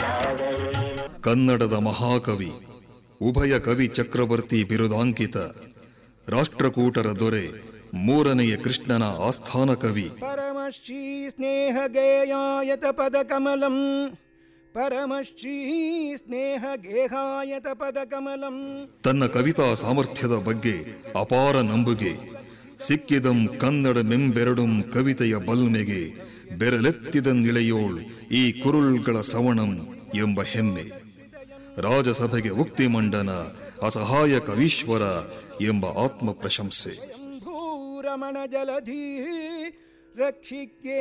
ಕನ್ನಡದ ಮಹಾಕವಿ ಉಭಯ ಕವಿ ಚಕ್ರವರ್ತಿ ಬಿರುದಾಂಕಿತ ರಾಷ್ಟ್ರಕೂಟರ ದೊರೆ ಮೂರನೆಯ ಕೃಷ್ಣನ ಆಸ್ಥಾನ ಕವಿ परमश्री स्नेहगेयायत पदकमलम् परमश्री स्नेहगेहायत पदकमलम् ತನ್ನ ಕವಿತಾ ಸಾಮರ್ಥ್ಯದ ಬಗ್ಗೆ ಅಪಾರ ನಂಬುಗೆ ಸಿಕ್ಕಿದಂ ಕನ್ನಡ ಮೆಂಬೆರಡುಂ ಕವಿತೆಯ ಬಲ್ಮೆಗೆ ಬೆರಲೆತ್ತಿದನ್ನಿಳೆಯೋಳ್ ಈ ಕುರುಳ್ಗಳ ಸವಣಂ ಎಂಬ ಹೆಮ್ಮೆ ರಾಜಸಭೆಗೆ ಉಕ್ತಿ ಮಂಡನ ಅಸಹಾಯ ಕವೀಶ್ವರ ಎಂಬ ಆತ್ಮ ಪ್ರಶಂಸೆ ಶಂಭೂರಮಣ ಜಲಧಿ ರಕ್ಷಿಕೆ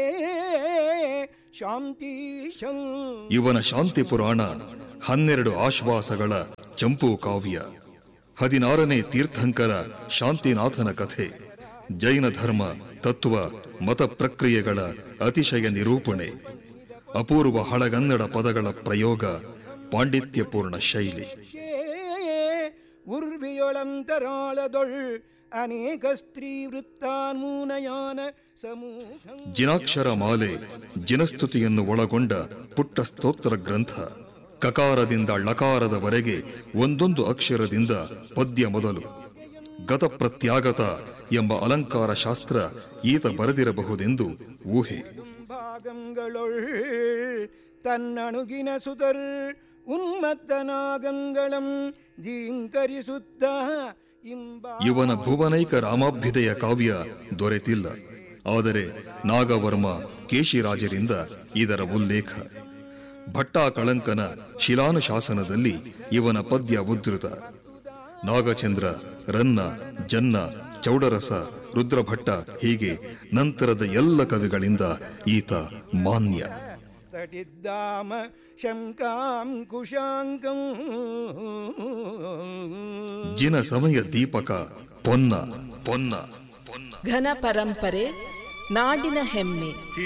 ಶಾಂತೀಶಂ ಇವನ ಶಾಂತಿ ಪುರಾಣ ಹನ್ನೆರಡು ಆಶ್ವಾಸಗಳ ಚಂಪು ಕಾವ್ಯ ಹದಿನಾರನೇ ತೀರ್ಥಂಕರ ಶಾಂತಿನಾಥನ ಕಥೆ ಜೈನ ಧರ್ಮ ತತ್ವ ಮತ ಪ್ರಕ್ರಿಯೆಗಳ ಅತಿಶಯ ನಿರೂಪಣೆ ಅಪೂರ್ವ ಹಳಗನ್ನಡ ಪದಗಳ ಪ್ರಯೋಗ ಪಾಂಡಿತ್ಯಪೂರ್ಣ ಶೈಲಿ ಉರ್ವಿಯೊಳಂತರಾಳದೊಳ್ ಅನೇಕ ಸ್ತ್ರೀ ವೃತ್ತಾನ್ಮೂನಯಾನ ಸಮೂಹಂ ಜಿನಾಕ್ಷರ ಮಾಲೆ ಜಿನಸ್ತುತಿಯನ್ನು ಒಳಗೊಂಡ ಪುಟ್ಟ ಸ್ತೋತ್ರ ಗ್ರಂಥ ಕಕಾರದಿಂದ ಳಕಾರದವರೆಗೆ ಒಂದೊಂದು ಅಕ್ಷರದಿಂದ ಪದ್ಯ ಮೊದಲು ಗತಪ್ರತ್ಯಾಗತ ಎಂಬ ಅಲಂಕಾರ ಶಾಸ್ತ್ರ ಈತ ಬರೆದಿರಬಹುದೆಂದು ಊಹೆ ಭಾಗಂಗಳೊಳ್ ತನ್ನಣುಗಿನ ಸುತರ್ ಉನ್ಮತ್ತನಾಗಂಗಳಂ ಜೀಂಕರಿಸುತ್ತ ಇಂಬಾ ಇವನ ಭುವನೈಕ ರಾಮಾಭ್ಯುದಯ ಕಾವ್ಯ ದೊರೆತಿಲ್ಲ ಆದರೆ ನಾಗವರ್ಮ ಕೇಶಿರಾಜರಿಂದ ಇದರ ಉಲ್ಲೇಖ ಭಟ್ಟಾಕಳಂಕನ ಶಿಲಾನುಶಾಸನದಲ್ಲಿ ಇವನ ಪದ್ಯ ಉದ್ಧೃತ ನಾಗಚಂದ್ರ ರನ್ನ ಜನ್ನ ಚೌಡರಸ ರುದ್ರಭಟ್ಟ ಹೀಗೆ ನಂತರದ ಎಲ್ಲ ಕವಿಗಳಿಂದ ಈತ ಮಾನ್ಯ ತಟಿದ್ದಾಮ ಶಂಕಾಂ ಕುಶಾಂಕಂ ಜಿನ ಸಮಯ ದೀಪಕ ಪೊನ್ನ ಪೊನ್ನ ಪೊನ್ನ ಘನ ಪರಂಪರೆ ನಾಡಿನ ಹೆಮ್ಮೆ